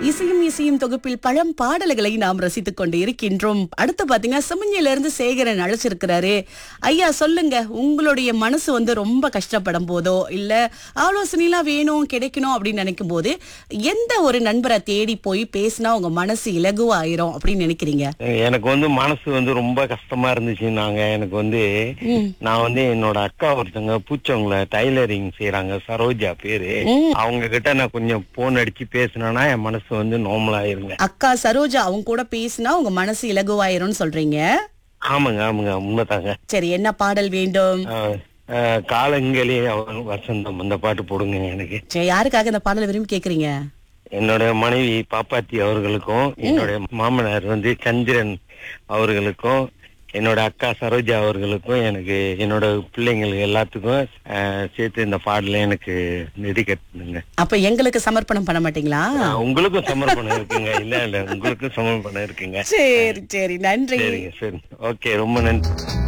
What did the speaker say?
இசையும் இசையும் தொகுப்பில் பழம் பாடல்களை நாம் ரசித்துக் கொண்டு இருக்கின்றோம் அடுத்து பாத்தீங்கன்னா சிமஞ்சில இருந்து சேகரன் அழைச்சிருக்கிறாரு ஐயா சொல்லுங்க உங்களுடைய மனசு வந்து ரொம்ப கஷ்டப்படும் போதோ இல்ல ஆலோசனைலாம் வேணும் கிடைக்கணும் அப்படின்னு நினைக்கும் போது எந்த ஒரு நண்பரை தேடி போய் பேசினா உங்க மனசு இலகுவாயிரும் அப்படின்னு நினைக்கிறீங்க எனக்கு வந்து மனசு வந்து ரொம்ப கஷ்டமா இருந்துச்சு நாங்க எனக்கு வந்து நான் வந்து என்னோட அக்கா ஒருத்தங்க பூச்சவங்கள டைலரிங் செய்யறாங்க சரோஜா பேரு அவங்க கிட்ட நான் கொஞ்சம் போன் அடிச்சு பேசினேன்னா என் மனசு வந்து நார்மல் ஆயிருங்க அக்கா சரோஜா அவங்க கூட பேசினா உங்க மனசு இலகுவாயிரும்னு சொல்றீங்க ஆமாங்க ஆமாங்க உண்மைதாங்க சரி என்ன பாடல் வேண்டும் ஆஹ், ஆஹ், காலங்களே அவ- வசந்தம் அந்த பாட்டு போடுங்க எனக்கு சரி யாருக்காக இந்த பாடலை விரும்பி கேக்குறீங்க என்னோட மனைவி பாப்பாத்தி அவர்களுக்கும் என்னோட மாமனார் வந்து சந்திரன் அவர்களுக்கும் என்னோட அக்கா சரோஜா அவர்களுக்கும் எனக்கு என்னோட பிள்ளைங்களுக்கு எல்லாத்துக்கும் ஆஹ், சேர்த்து இந்த பாடல எனக்கு டெடிகேட் அப்ப எங்களுக்கு சமர்ப்பணம் பண்ண மாட்டீங்களா உங்களுக்கும் சமர்ப்பணம் இருக்குங்க இல்ல இல்ல உங்களுக்கும் சமர்ப்பணம் இருக்குங்க சரி சரி நன்றி சரிங்க சரி ஓகே ரொம்ப நன்றி